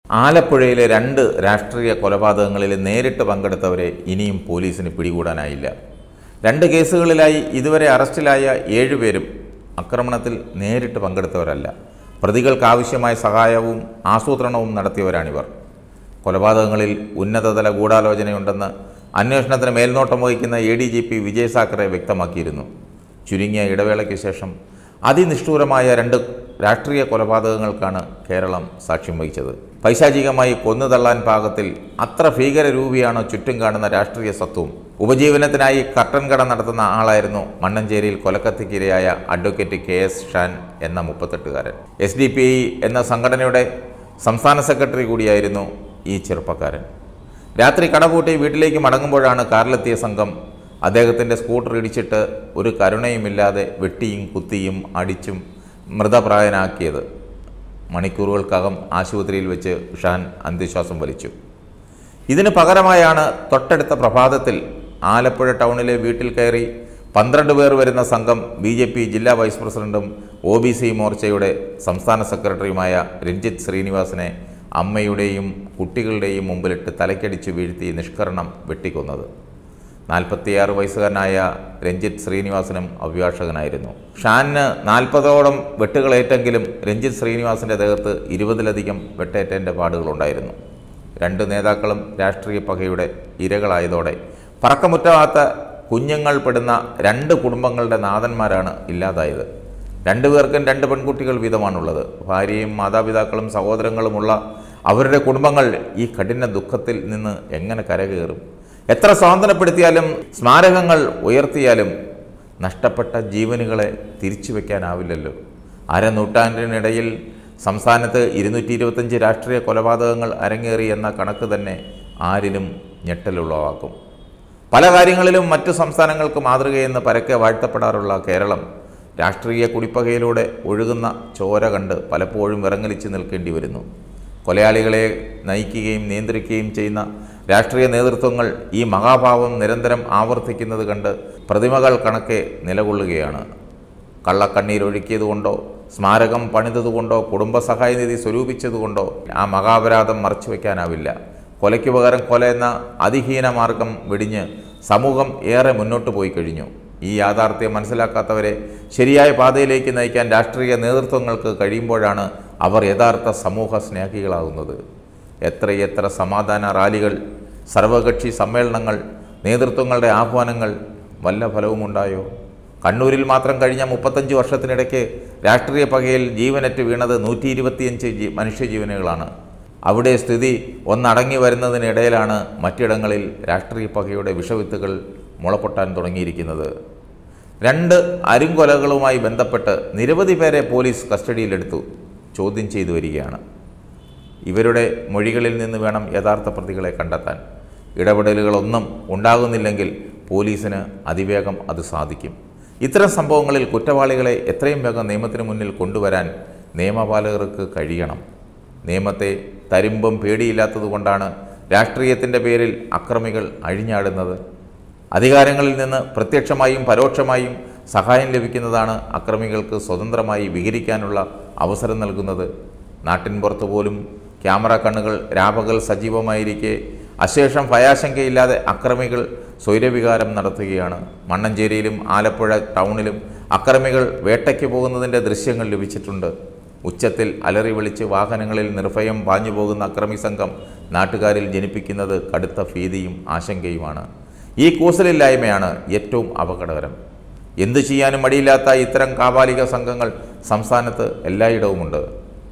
ആലപ്പുഴയിലെ രണ്ട് രാഷ്ട്രീയ കൊലപാതകങ്ങളിൽ നേരിട്ട് പങ്കെടുത്തവരെ ഇനിയും പോലീസിന് പിടികൂടാനായില്ല രണ്ട് കേസുകളിലായി ഇതുവരെ അറസ്റ്റിലായ ഏഴുപേരും ആക്രമണത്തിൽ നേരിട്ട് പങ്കെടുത്തവരല്ല പ്രതികൾക്കാവശ്യമായ സഹായവും ആസൂത്രണവും നടത്തിയവരാണിവർ കൊലപാതകങ്ങളിൽ ഉന്നതതല ഗൂഢാലോചനയുണ്ടെന്ന് അന്വേഷണത്തിന് മേൽനോട്ടം വഹിക്കുന്ന A D G P Vijay Sakhare വ്യക്തമാക്കിയിരുന്നു ചുരുങ്ങിയ ഇടവേളയ്ക്ക് ശേഷം അതിനിഷ്ഠൂരമായ രണ്ട് രാഷ്ട്രീയ കൊലപാതകങ്ങൾക്കാണ് കേരളം സാക്ഷ്യം വഹിച്ചത് പൈശാചികമായി കൊന്നു തള്ളാൻ പാകത്തിൽ അത്ര ഭീകരരൂപിയാണോ ചുറ്റും കാണുന്ന രാഷ്ട്രീയ സത്വം ഉപജീവനത്തിനായി കർട്ടൻ കട നടത്തുന്ന ആളായിരുന്നു മണ്ണഞ്ചേരിയിൽ കൊലക്കത്തിക്കിരയായ അഡ്വക്കേറ്റ് കെ എസ് ഷാൻ എന്ന മുപ്പത്തെട്ടുകാരൻ എസ് ഡി പി ഐ എന്ന സംഘടനയുടെ സംസ്ഥാന സെക്രട്ടറി കൂടിയായിരുന്നു ഈ ചെറുപ്പക്കാരൻ രാത്രി കടപൂട്ടി വീട്ടിലേക്ക് മടങ്ങുമ്പോഴാണ് കാറിലെത്തിയ സംഘം അദ്ദേഹത്തിൻ്റെ സ്കൂട്ടർ ഇടിച്ചിട്ട് ഒരു കരുണയുമില്ലാതെ വെട്ടിയും കുത്തിയും അടിച്ചും മൃതപ്രായനാക്കിയത് മണിക്കൂറുകൾക്കകം ആശുപത്രിയിൽ വെച്ച് ഷാൻ അന്ത്യശ്വാസം വലിച്ചു ഇതിന് പകരമായാണ് തൊട്ടടുത്ത പ്രഭാതത്തിൽ ആലപ്പുഴ ടൗണിലെ വീട്ടിൽ കയറി പന്ത്രണ്ട് പേർ വരുന്ന സംഘം ബി ജെ പി ജില്ലാ വൈസ് പ്രസിഡന്റും ഒ ബി സി മോർച്ചയുടെ സംസ്ഥാന സെക്രട്ടറിയുമായ രഞ്ജിത്ത് ശ്രീനിവാസനെ അമ്മയുടെയും കുട്ടികളുടെയും മുമ്പിലിട്ട് തലക്കടിച്ച് വീഴ്ത്തി നിഷ്കരണം വെട്ടിക്കൊന്നത് നാൽപ്പത്തിയാറ് വയസ്സുകാരനായ രഞ്ജിത്ത് ശ്രീനിവാസനും അഭിഭാഷകനായിരുന്നു ഷാനിന് നാൽപ്പതോളം വെട്ടുകളേറ്റെങ്കിലും രഞ്ജിത്ത് ശ്രീനിവാസന്റെ ദേഹത്ത് ഇരുപതിലധികം വെട്ടേറ്റേൻ്റെ പാടുകളുണ്ടായിരുന്നു രണ്ട് നേതാക്കളും രാഷ്ട്രീയ പകയുടെ ഇരകളായതോടെ പറക്കമുറ്റാത്ത കുഞ്ഞുങ്ങൾ പെടുന്ന രണ്ട് കുടുംബങ്ങളുടെ നാഥന്മാരാണ് ഇല്ലാതായത് രണ്ടുപേർക്കും രണ്ട് പെൺകുട്ടികൾ വീതമാണുള്ളത് ഭാര്യയും മാതാപിതാക്കളും സഹോദരങ്ങളുമുള്ള അവരുടെ കുടുംബങ്ങൾ ഈ കഠിന ദുഃഖത്തിൽ നിന്ന് എങ്ങനെ കരകയറും എത്ര സ്വാതന്ത്ര്യപ്പെടുത്തിയാലും സ്മാരകങ്ങൾ ഉയർത്തിയാലും നഷ്ടപ്പെട്ട ജീവനുകളെ തിരിച്ചു വയ്ക്കാനാവില്ലല്ലോ അരനൂറ്റാണ്ടിനിടയിൽ സംസ്ഥാനത്ത് ഇരുന്നൂറ്റി ഇരുപത്തഞ്ച് രാഷ്ട്രീയ കൊലപാതകങ്ങൾ അരങ്ങേറി എന്ന കണക്ക് തന്നെ ആരിലും ഞെട്ടലുളവാക്കും പല കാര്യങ്ങളിലും മറ്റു സംസ്ഥാനങ്ങൾക്ക് മാതൃകയെന്ന് പരക്കെ വാഴ്ത്തപ്പെടാറുള്ള കേരളം രാഷ്ട്രീയ കുടിപ്പകയിലൂടെ ഒഴുകുന്ന ചോര കണ്ട് പലപ്പോഴും വിറങ്ങലിച്ച് നിൽക്കേണ്ടി വരുന്നു കൊലയാളികളെ നയിക്കുകയും നിയന്ത്രിക്കുകയും ചെയ്യുന്ന രാഷ്ട്രീയ നേതൃത്വങ്ങൾ ഈ മഹാഭാവം നിരന്തരം ആവർത്തിക്കുന്നത് കണ്ട് പ്രതിമകൾ കണക്കെ നിലകൊള്ളുകയാണ് കള്ളക്കണ്ണീരൊഴുക്കിയതുകൊണ്ടോ സ്മാരകം പണിതതുകൊണ്ടോ കുടുംബസഹായ നിധി സ്വരൂപിച്ചതുകൊണ്ടോ ആ മഹാപരാധം മറച്ചു വയ്ക്കാനാവില്ല കൊലയ്ക്ക് പകരം കൊല എന്ന അതിഹീന മാർഗം വെടിഞ്ഞ് സമൂഹം ഏറെ മുന്നോട്ട് പോയി കഴിഞ്ഞു ഈ യാഥാർത്ഥ്യം മനസ്സിലാക്കാത്തവരെ ശരിയായ പാതയിലേക്ക് നയിക്കാൻ രാഷ്ട്രീയ നേതൃത്വങ്ങൾക്ക് കഴിയുമ്പോഴാണ് അവർ യഥാർത്ഥ സമൂഹ സ്നേഹികളാകുന്നത് എത്രയെത്ര സമാധാന റാലികൾ സർവകക്ഷി സമ്മേളനങ്ങൾ നേതൃത്വങ്ങളുടെ ആഹ്വാനങ്ങൾ വല്ല ഫലവുമുണ്ടായോ കണ്ണൂരിൽ മാത്രം കഴിഞ്ഞ മുപ്പത്തഞ്ച് വർഷത്തിനിടയ്ക്ക് രാഷ്ട്രീയ പകയിൽ ജീവനറ്റ് വീണത് നൂറ്റി ഇരുപത്തിയഞ്ച് ജീ മനുഷ്യജീവനുകളാണ് അവിടെ സ്ഥിതി ഒന്നടങ്ങി വരുന്നതിനിടയിലാണ് മറ്റിടങ്ങളിൽ രാഷ്ട്രീയ പകയുടെ വിഷവിത്തുകൾ മുളപ്പൊട്ടാൻ തുടങ്ങിയിരിക്കുന്നത് രണ്ട് അരുംകൊലകളുമായി ബന്ധപ്പെട്ട് നിരവധി പേരെ പോലീസ് കസ്റ്റഡിയിലെടുത്തു ചോദ്യം ചെയ്തു വരികയാണ് ഇവരുടെ മൊഴികളിൽ നിന്ന് വേണം യഥാർത്ഥ പ്രതികളെ കണ്ടെത്താൻ ഇടപെടലുകളൊന്നും ഉണ്ടാകുന്നില്ലെങ്കിൽ പോലീസിന് അതിവേഗം അത് സാധിക്കും ഇത്തരം സംഭവങ്ങളിൽ കുറ്റവാളികളെ എത്രയും വേഗം നിയമത്തിന് മുന്നിൽ കൊണ്ടുവരാൻ നിയമപാലകർക്ക് കഴിയണം നിയമത്തെ തരുമ്പം പേടിയില്ലാത്തതുകൊണ്ടാണ് രാഷ്ട്രീയത്തിൻ്റെ പേരിൽ അക്രമികൾ അഴിഞ്ഞാടുന്നത് അധികാരങ്ങളിൽ നിന്ന് പ്രത്യക്ഷമായും പരോക്ഷമായും സഹായം ലഭിക്കുന്നതാണ് അക്രമികൾക്ക് സ്വതന്ത്രമായി വിഹരിക്കാനുള്ള അവസരം നൽകുന്നത് നാട്ടിൻപുറത്ത് പോലും ക്യാമറ കണ്ണുകൾ രാപകൽ സജീവമായിരിക്കെ അശേഷം ഭയാശങ്കയില്ലാതെ അക്രമികൾ സ്വൈരവികാരം നടത്തുകയാണ് മണ്ണഞ്ചേരിയിലും ആലപ്പുഴ ടൗണിലും അക്രമികൾ വേട്ടയ്ക്ക് പോകുന്നതിൻ്റെ ദൃശ്യങ്ങൾ ലഭിച്ചിട്ടുണ്ട് ഉച്ചത്തിൽ അലറി വിളിച്ച് വാഹനങ്ങളിൽ നിർഭയം പാഞ്ഞു പോകുന്ന അക്രമി സംഘം നാട്ടുകാരിൽ ജനിപ്പിക്കുന്നത് കടുത്ത ഭീതിയും ആശങ്കയുമാണ് ഈ കൂസലില്ലായ്മയാണ് ഏറ്റവും അപകടകരം എന്തു ചെയ്യാനും മടിയില്ലാത്ത ഇത്തരം കാപാലിക സംഘങ്ങൾ സംസ്ഥാനത്ത് എല്ലായിടവുമുണ്ട്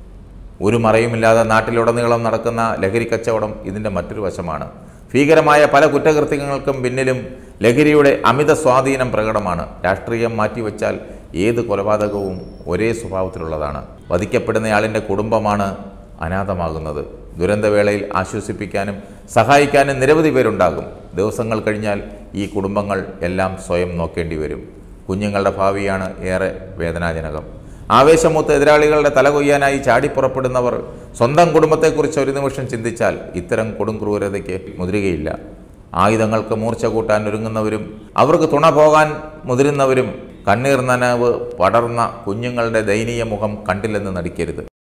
ഒരു മറയുമില്ലാതെ നാട്ടിലുടനീളം നടക്കുന്ന ലഹരി കച്ചവടം ഇതിൻ്റെ മറ്റൊരു വശമാണ് ഭീകരമായ പല കുറ്റകൃത്യങ്ങൾക്കും പിന്നിലും ലഹരിയുടെ അമിത സ്വാധീനം പ്രകടമാണ് രാഷ്ട്രീയം മാറ്റിവെച്ചാൽ ഏത് കൊലപാതകവും ഒരേ സ്വഭാവത്തിലുള്ളതാണ് വധിക്കപ്പെടുന്നയാളിൻ്റെ കുടുംബമാണ് അനാഥമാകുന്നത് ദുരന്തവേളയിൽ ആശ്വസിപ്പിക്കാനും സഹായിക്കാനും നിരവധി പേരുണ്ടാകും ദിവസങ്ങൾ കഴിഞ്ഞാൽ ഈ കുടുംബങ്ങൾ എല്ലാം സ്വയം നോക്കേണ്ടി വരും കുഞ്ഞുങ്ങളുടെ ഭാവിയാണ് ഏറെ വേദനാജനകം ആവേശമൂത്ത് എതിരാളികളുടെ തല കൊയ്യാനായി ചാടിപ്പുറപ്പെടുന്നവർ സ്വന്തം കുടുംബത്തെക്കുറിച്ച് ഒരു നിമിഷം ചിന്തിച്ചാൽ ഇത്തരം കൊടും ക്രൂരതയ്ക്ക് മുതിരുകയില്ല ആയുധങ്ങൾക്ക് മൂർച്ച കൂട്ടാൻ ഒരുങ്ങുന്നവരും അവർക്ക് തുണ പോകാൻ മുതിരുന്നവരും കണ്ണീർ നനവ് പടർന്ന കുഞ്ഞുങ്ങളുടെ ദയനീയ മുഖം കണ്ടില്ലെന്ന് നടിക്കരുത്